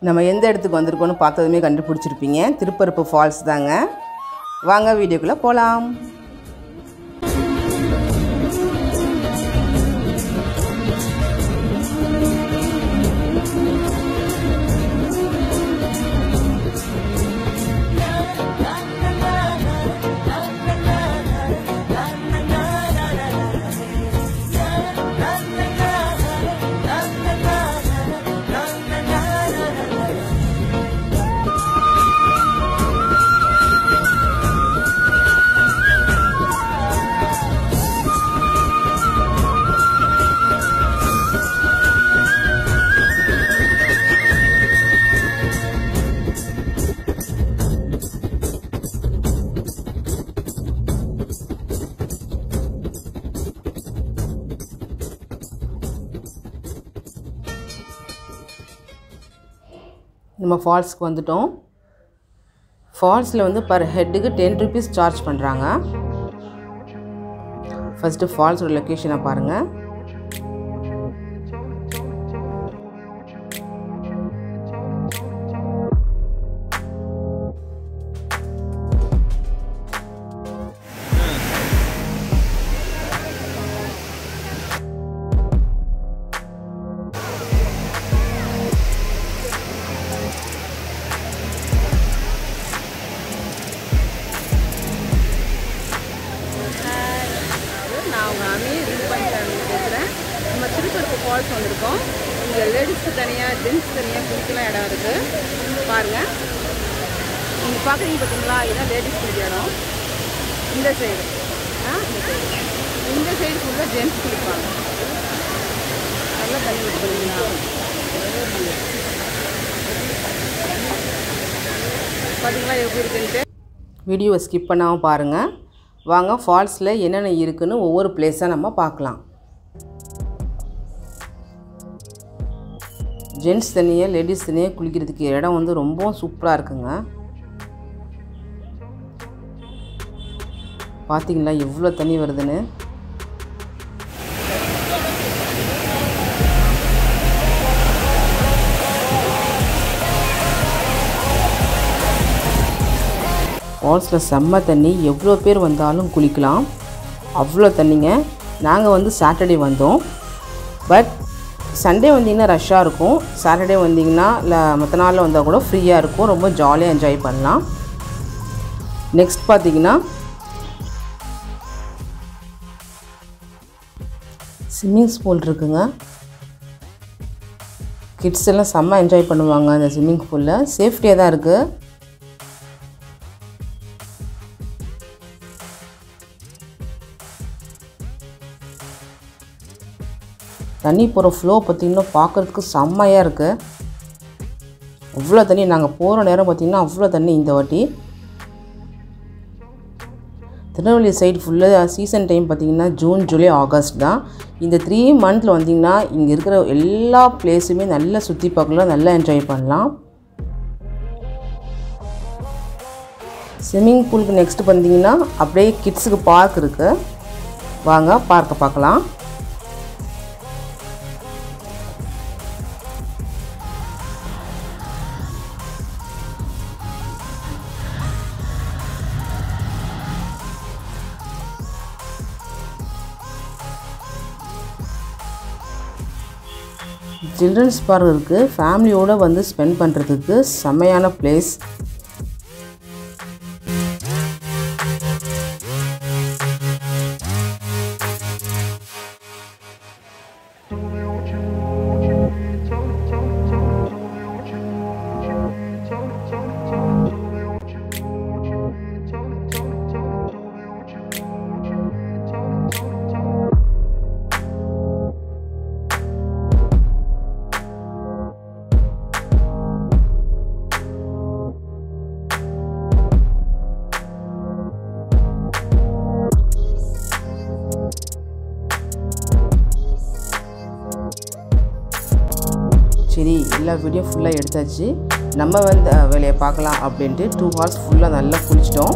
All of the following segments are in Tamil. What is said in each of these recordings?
நம்ம எந்த இடத்துக்கு வந்திருக்கோன்னு பார்த்ததுமே கண்டுபிடிச்சிருப்பீங்க திருப்பரப்பு ஃபால்ஸ் தாங்க வாங்க வீடியோக்குள்ளே போகலாம் நம்ம ஃபால்ஸ்க்கு வந்துட்டோம் ஃபால்ஸில் வந்து பர் ஹெட்டுக்கு டென் ருபீஸ் சார்ஜ் பண்ணுறாங்க ஃபஸ்ட்டு ஃபால்ஸோட லொக்கேஷனை பாருங்கள் நான் உங்கள் அமி வியூ பாயிண்ட் சேனல் பேசுகிறேன் நம்ம திருப்பரப்பு ஃபால்ஸ் வந்திருக்கோம் இங்கே லேடிஸ்க்கு தனியாக ஜென்ஸ் தனியாக குளிக்கலாம் இடம் இருக்குது பாருங்கள் நீங்கள் பார்க்குறீங்க பார்த்தீங்களா இதான் லேடிஸ் குளிக்கிற இடம் இந்த சைடு ஆ இந்த சைடு இந்த சைடு ஃபுல்லாக ஜென்ஸ் குளிப்பாங்க நல்லா தண்ணி விட்டுருங்களா பார்த்தீங்களா எப்படி இருக்குன்ட்டு வீடியோவை ஸ்கிப் பண்ணாமல் பாருங்கள் வாங்க ஃபால்ஸில் என்னென்ன இருக்குன்னு ஒவ்வொரு பிளேஸாக நம்ம பார்க்கலாம் ஜென்ட்ஸ் தனியாக லேடிஸ் தனியாக குளிக்கிறதுக்கு இடம் வந்து ரொம்பவும் சூப்பராக இருக்குங்க பார்த்தீங்களா எவ்வளோ தண்ணி வருதுன்னு ஃபால்ஸில் செம்ம தண்ணி எவ்வளோ பேர் வந்தாலும் குளிக்கலாம் அவ்வளோ தண்ணிங்க நாங்கள் வந்து சாட்டர்டே வந்தோம் பட் சண்டே வந்தீங்கன்னா ரஷ்ஷாக இருக்கும் சாட்டர்டே வந்தீங்கன்னா இல்லை மற்ற நாளில் வந்தால் கூட ஃப்ரீயாக இருக்கும் ரொம்ப ஜாலியாக என்ஜாய் பண்ணலாம் நெக்ஸ்ட் பார்த்தீங்கன்னா ஸ்விம்மிங் பூல் இருக்குங்க கிட்ஸ் எல்லாம் செம்ம என்ஜாய் பண்ணுவாங்க அந்த ஸ்விம்மிங் பூலில் சேஃப்டியாக தான் இருக்குது தண்ணி போகிற ஃப்ளோ பார்த்திங்கன்னா பார்க்குறதுக்கு செம்மையாக இருக்குது அவ்வளோ தண்ணி நாங்கள் போகிற நேரம் பார்த்திங்கன்னா அவ்வளோ தண்ணி இந்த வாட்டி திருநெல்வேலி சைடு ஃபுல்லாக சீசன் டைம் பார்த்திங்கன்னா ஜூன் ஜூலை ஆகஸ்ட் தான் இந்த த்ரீ மந்தில் வந்திங்கன்னா இங்கே இருக்கிற எல்லா பிளேஸுமே நல்லா சுற்றி பார்க்கலாம் நல்லா என்ஜாய் பண்ணலாம் ஸ்விம்மிங் பூலுக்கு நெக்ஸ்ட் பார்த்தீங்கன்னா அப்படியே கிட்ஸுக்கு பார்க் இருக்குது வாங்க பார்க்க பார்க்கலாம் சில்ட்ரன்ஸ் பார்க் இருக்குது ஃபேமிலியோடு வந்து ஸ்பெண்ட் பண்ணுறதுக்கு செம்மையான பிளேஸ் சரி எல்லா வீடியோ ஃபுல்லாக எடுத்தாச்சு நம்ம வந்து அஹ், வேலையை பார்க்கலாம் அப்படின்ட்டு டூ ஹார்ஸ் ஃபுல்லாக நல்லா குளிச்சிட்டோம்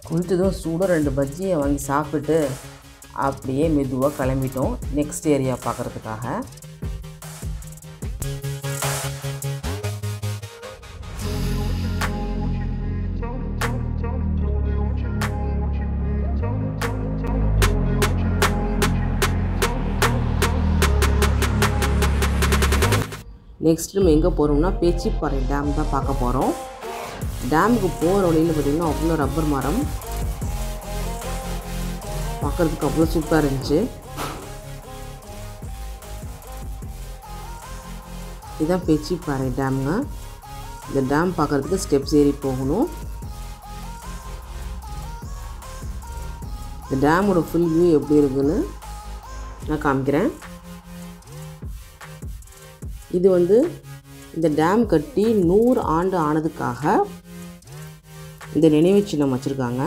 குளிச்சதும் சூடாக ரெண்டு பஜ்ஜியை வாங்கி சாப்பிட்டுட்டு அப்படியே மெதுவாக கிளம்பிட்டோம் நெக்ஸ்ட் ஏரியா பார்க்குறதுக்காக நெக்ஸ்ட் நம்ம எங்கே போகிறோம்னா பேச்சிப்பாறை டேம் தான் பார்க்க போகிறோம் டேமுக்கு போகிற வழியில் பார்த்திங்கன்னா அவ்வளோ ரப்பர் மரம் பார்க்குறதுக்கு அவ்வளோ சூப்பராக இருந்துச்சு இதுதான் பேச்சிப்பாறை டேமுங்க இந்த டேம் பார்க்குறதுக்கு ஸ்டெப்ஸ் ஏறி போகணும் இந்த டேமோட ஃபுல் வியூ எப்படி இருக்குன்னு நான் காமிக்கிறேன் இது வந்து இந்த டேம் கட்டி நூறு ஆண்டு ஆனதுக்காக இந்த நினைவு சின்னம் வச்சுருக்காங்க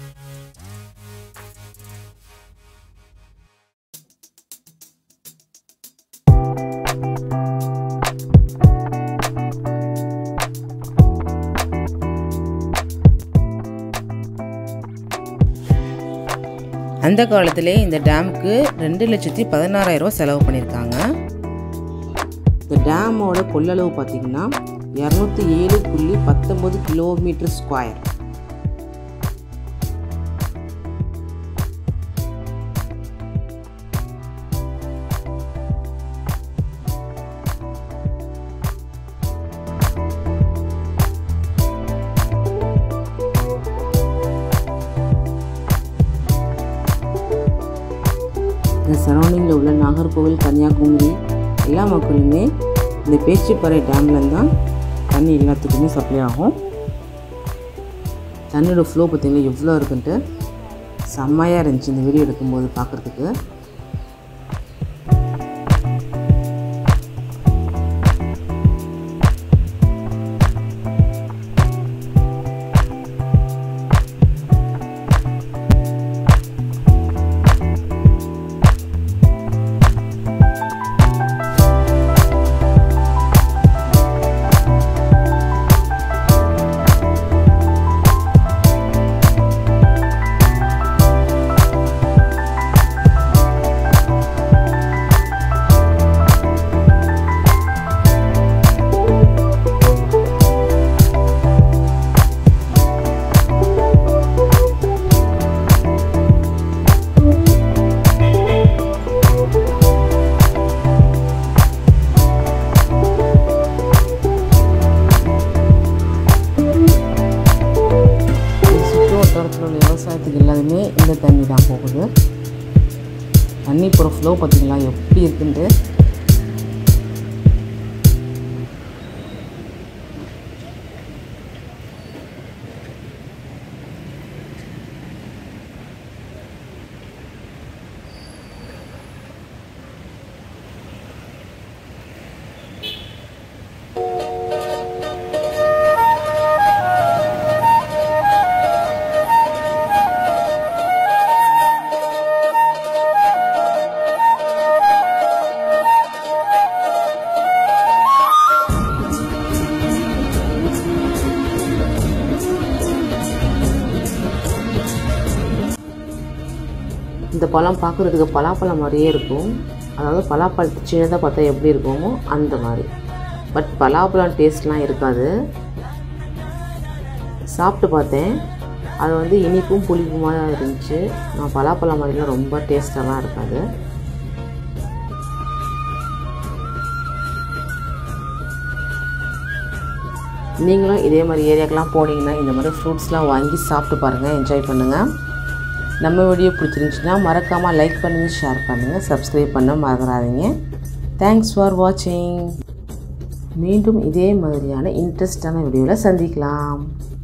அந்த காலத்திலே இந்த டேமுக்கு ரெண்டு லட்சத்தி பதினாறாயிரம் ரூபா செலவு பண்ணியிருக்காங்க இந்த டேமோட கொள்ளளவு பார்த்திங்கன்னா இரநூத்தி ஏழு புள்ளி பத்தொம்பது கிலோமீட்டர் ஸ்கொயர் இந்த சரௌண்டிங்கில் உள்ள நாகர்கோவில் கன்னியாகுமரி எல்லா மக்களுமே இந்த பேச்சிப்பாறை டேம்லேருந்து தான் தண்ணி எல்லாத்துக்குமே சப்ளை ஆகும் தண்ணியோட ஃப்ளோ பார்த்திங்கன்னா எவ்வளோ இருக்குன்ட்டு செம்மையாக இருந்துச்சு இந்த வீடியோ எடுக்கும்போது பார்க்குறதுக்கு சுற்று வட்டாரத்தில் உள்ள விவசாயத்துக்கு எல்லாருமே இந்த தண்ணி தான் போகுது தண்ணி போகிற ஃப்ளோ பார்த்தீங்களா எப்படி இருக்குன்ட்டு இந்த பழம் பார்க்குறதுக்கு பலாப்பழம் மாதிரியே இருக்கும் அதாவது பலாப்பழத்து சின்னதாக பார்த்தா எப்படி இருக்குமோ அந்த மாதிரி பட் பலாப்பழம் டேஸ்ட்லாம் இருக்காது சாப்பிட்டு பார்த்தேன் அது வந்து இனிப்பும் புளிப்புமாக தான் இருந்துச்சு நான் பலாப்பழம் மாதிரிலாம் ரொம்ப டேஸ்டெல்லாம் இருக்காது நீங்களும் இதே மாதிரி ஏரியாக்கெலாம் போனீங்கன்னா இந்த மாதிரி ஃப்ரூட்ஸ்லாம் வாங்கி சாப்பிட்டு பாருங்கள் என்ஜாய் பண்ணுங்கள் நம்ம வீடியோ பிடிச்சிருந்துச்சுன்னா மறக்காமல் லைக் பண்ணுங்கள் ஷேர் பண்ணுங்கள் சப்ஸ்கிரைப் பண்ண மறந்துடாதீங்க தேங்க்ஸ் ஃபார் வாட்சிங் மீண்டும் இதே மாதிரியான இன்ட்ரெஸ்டான வீடியோவில் சந்திக்கலாம்